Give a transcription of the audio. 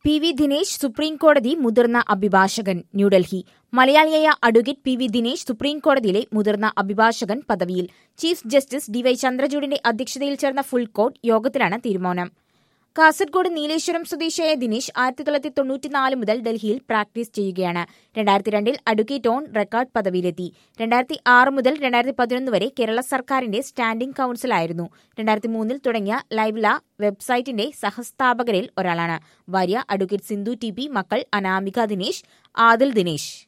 P V Dinesh supreme കോടതി മുതിർന്ന അഭിഭാഷകൻ ന്യൂഡൽഹി മലയാളിയായ advocate P V Dinesh supreme കോടതിയിലെ മുതിർന്ന അഭിഭാഷകൻ പദവിയിൽ ചീഫ് ജസ്റ്റിസ് ഡിവൈ ചന്ദ്രചൂഡിന്റെ അധ്യക്ഷതയിൽ ചേർന്ന ഫുൾ കോർട്ട് യോഗത്തിലാണ് തീരുമാനം കാസർഗോഡ് നീലേശ്വരം സ്വദേശിയായ ദിനേശ് ആയിരത്തി തൊള്ളായിരത്തി തൊണ്ണൂറ്റിനാല് മുതൽ ഡൽഹിയിൽ പ്രാക്ടീസ് ചെയ്യുകയാണ് രണ്ടായിരത്തി രണ്ടിൽ അഡ്വക്കേറ്റ് ഓൺ റെക്കോർഡ് പദവിയിലെത്തി രണ്ടായിരത്തി ആറ് മുതൽ രണ്ടായിരത്തി പതിനൊന്ന് വരെ കേരള സർക്കാരിന്റെ സ്റ്റാൻഡിംഗ് കൌൺസിലായിരുന്നു രണ്ടായിരത്തി മൂന്നിൽ തുടങ്ങിയ ലൈവ്ല വെബ്സൈറ്റിന്റെ സഹസ്ഥാപകരിൽ ഒരാളാണ് ഭാര്യ അഡ്വക്കേറ്റ് സിന്ധു ടി പി മക്കൾ അനാമിക ദിനേശ് ആദിൽ ദിനേശ്